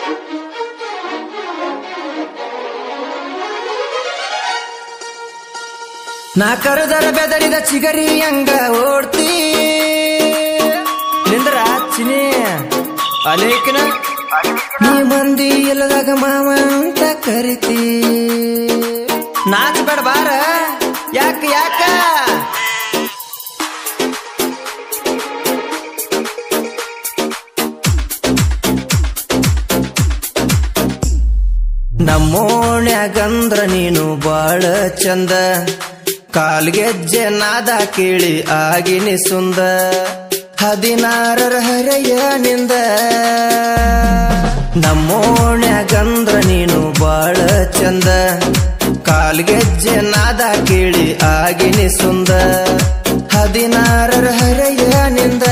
ನಾ ಕರೆದರ ಬೆದರಿದ ಚಿಗರಿ ಹಂಗ ಓಡ್ತಿ ನಿಂದ್ರ ಚಿನಿ ಅಲೇಕಿನ ನೀ ಮಂದಿ ಇಲ್ಲದಾಗ ಮಾವ ಅಂತ ಕರಿತಿ ನಾಚಬೇಡ ಬಾರ ಯಾಕ ಯಾಕ ನಮ್ಮೋಣ್ಯಾಗಂದ್ರ ನೀನು ಬಾಳ ಚಂದ ಕಾಲ್ಗೆಜ್ಜೆ ನಾದ ಕೇಳಿ ಆಗಿನಿ ಸುಂದ ಹದಿನಾರರ ಹರೆಯನಿಂದ ನಮ್ಮೋಣ್ಯಾಗಂದ್ರ ನೀನು ಬಾಳ ಚಂದ ಕಾಲ್ಗೆಜ್ಜೆ ನಾದ ಕೇಳಿ ಆಗಿನಿ ಸುಂದ ಹದಿನಾರರ ಹರೆಯನಿಂದ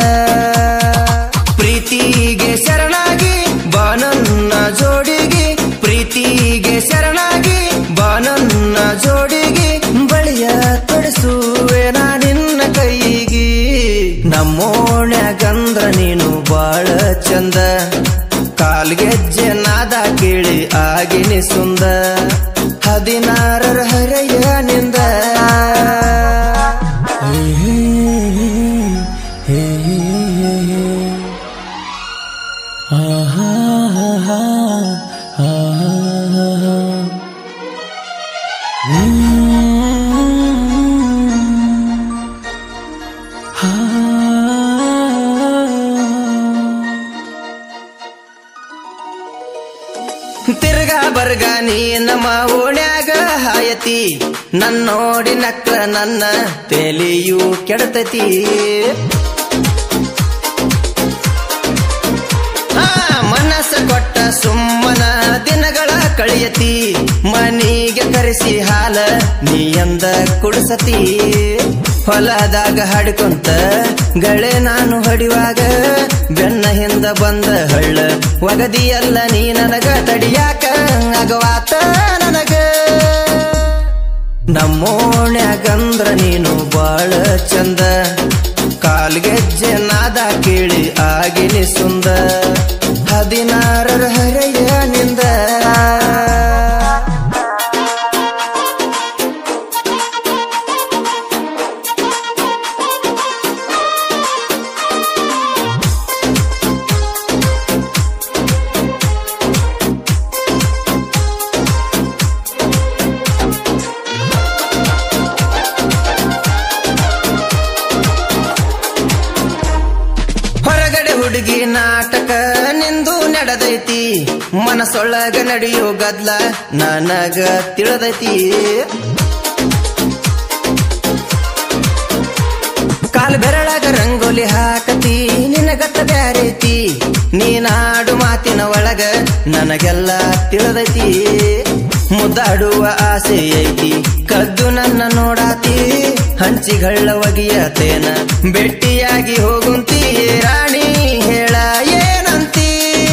ಪ್ರೀತಿಗೆ ಶರಣಾಗಿ ಬಾನನ್ನ ಜೋಡಿಗೆ ಪ್ರೀತಿಗೆ ಶರಣಾಗಿ ಬಾನನ್ನ ಜೋಡಿಗೆ ಬಳಿಯ ತೊಡಿಸುವೆ ನಾ ನಿನ್ನ ಕೈಗೆ ನಮ್ಮೋಣ್ಯಾಗಂದ್ರ ನೀನು ಬಾಳ ಚಂದ ಕಾಲ್ಗೆಜ್ಜೆ ನಾದ ಕೇಳಿ ಆಗಿನಿ ಸುಂದ ಹದಿನಾರರ ಹರೆಯನಿಂದ ತಿರ್ಗಾ ಬರ್ಗ ನೀ ನಮ್ಮ ಓಣ್ಯಾಗ ಹಾಯತಿ ನನ್ನೋಡಿ ನಕ್ರ ನನ್ನ ತೆಲಿಯು ಕೆಡತತಿ ಆ, ಮನಸ್ಸ ಕೊಟ್ಟ ಸುಮ್ಮನ ದಿನಗಳ ಕಳಿಯತಿ ಮನಿಗೆ ಕರೆಸಿ ಹಾಲ ನೀ ಎಂದ ಕುಡಿಸತಿ ಹೊಲದಾಗ ಹಾಡಿಕೊಂತ ಗಳೆ ನಾನು ಹೊಡಿವಾಗ ಬೆನ್ನ ಹಿಂದ ಬಂದ ಹಳ್ಳ ಒಗದಿಯಲ್ಲ ನೀ ನನಗ ತಡಿಯಾಕ ಅಗವಾತ ನನಗ ನಮ್ಮೋಣ್ಯಾಗಂದ್ರ ನೀನು ಬಾಳ ಚಂದ ಕಾಲ್ಗೆಜ್ಜೆ ನಾದ ಕೇಳಿ ಆಗಿನಿ ಸುಂದ ಹದಿನಾರರ ಹರೆಯನಿಂದ ಹೊರಗಡೆ ಹುಡುಗಿ ನಾಟಕ ನಿಂದು ನಡೆದೈತಿ ಮನಸೊಳಗ ನಡೆಯೋ ಗದ್ಲ ನನಗ ತಿಳಿದೈತಿ ಕಾಲ್ ಬೆರಳಾಗ ರಂಗೋಲಿ ಹಾಕತಿ ನಿನಗತ್ತ ಬ್ಯಾರೈತಿ ನೀನಾಡು ಮಾತಿನ ಒಳಗ ನನಗೆಲ್ಲ ತಿಳಿದೈತಿ ಮುದ್ದಾಡುವ ಆಸೆ ಐತಿ ಕದ್ದು ನನ್ನ ನೋಡಾತಿ ಹಂಚಿಗಳ ಒಗಿಯತೇನ ಭೇಟಿಯಾಗಿ ಹೋಗುಂತಿ ರಾಣಿ ಹೇಳ ಏನಂತಿ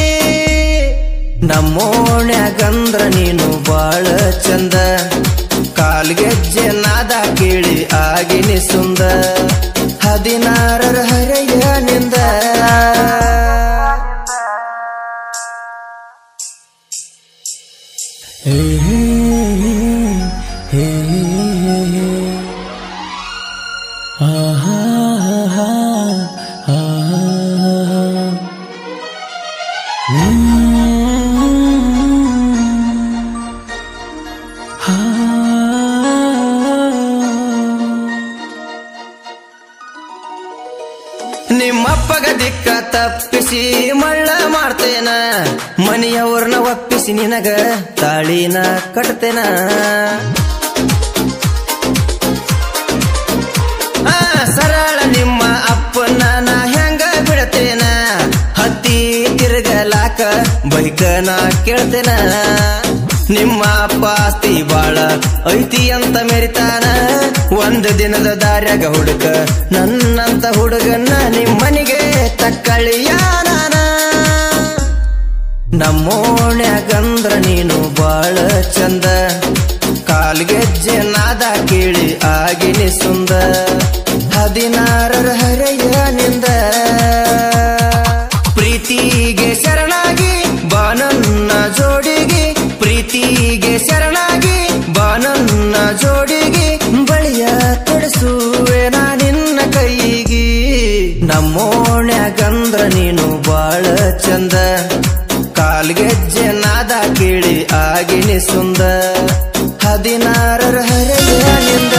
ನಮ್ಮೋಣ್ಯಾಗಂದ್ರ ನೀನು ಬಾಳ ಚಂದ ಕಾಲ್ಗೆಜ್ಜೆ ನಾದ ಕೇಳಿ ಆಗಿನಿ ಸುಂದ ಹದಿನಾರರ ಹರೆಯನಿಂದ ನಿಮ್ಮಪ್ಪಗ ದಿಕ್ಕ ತಪ್ಪಿಸಿ ಮಳ್ಳ ಮಾಡ್ತೇನ ಮನೆಯವ್ರನ್ನ ಒಪ್ಪಿಸಿ ನಿನಗ ತಾಳಿನ ಕಟ್ತೇನ ಆ, ಸರಳ ನಿಮ್ಮ ಅಪ್ಪನ ನಾ ಹೆಂಗ ಬಿಡತೇನ ಹತ್ತಿ ತಿರುಗಲಾಕ ಬೈಕನ ಕೇಳ್ತೇನ ನಿಮ್ಮ ಅಪ್ಪ ಆಸ್ತಿ ಬಾಳ ಐತಿ ಅಂತ ಮೆರಿತಾನ ಒಂದು ದಿನದ ದಾರ್ಯಾಗ ಹುಡುಕ ನನ್ನಂತ ಹುಡುಗನ್ನ ನಿಮ್ಮನಿಗೆ ತಕ್ಕಳಿಯ ನಾನ ನಮ್ಮೋಣ್ಯಾಗಂದ್ರ ನೀನು ಬಾಳ ಚಂದ ಕಾಲ್ಗೆಜ್ಜೆ ನಾದ ಕೇಳಿ ಆಗಿನಿ ಸುಂದ ಹದಿನಾರರ ಹರೆಯನಿಂದ ಪ್ರೀತಿಗೆ ಶರಣಾಗಿ ಬಾನ ಅಂದ್ರ ನೀನು ಬಾಳ ಚಂದ ಕಾಲ್ಗೆಜ್ಜೆ ನಾದ ಕೇಳಿ ಆಗಿನಿ ಸುಂದ ಹದಿನಾರರ ಹರೆಯನಿಂದ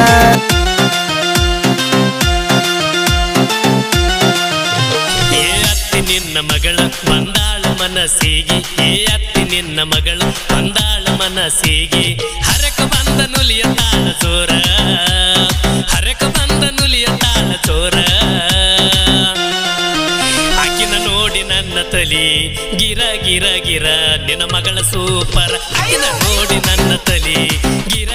ಏ ಅತ್ತಿ ನಿನ್ನ ಮಗಳ ಬಂದಾಳ ಮನಸ್ಸಿಗೆ ಏ ಅತ್ತಿ ನಿನ್ನ ಮಗಳ ಬಂದಾಳ ಮನಸ್ಸಿಗೆ ಹರಕ ಬಂದ ನುಲಿಯ ತಾಳ ಚೋರ ಹರಕ ಬಂದ ನುಲಿಯ ತಾಳ ಚೋರ ಆಕಿನ ನೋಡಿ ನನ್ನ ತಲಿ ಗಿರ ಗಿರ ಗಿರ ನಿನ್ನ ಮಗಳ ಸೂಪರ್ ಆಕಿನ ನೋಡಿ ನನ್ನ ತಲಿ ಗಿರ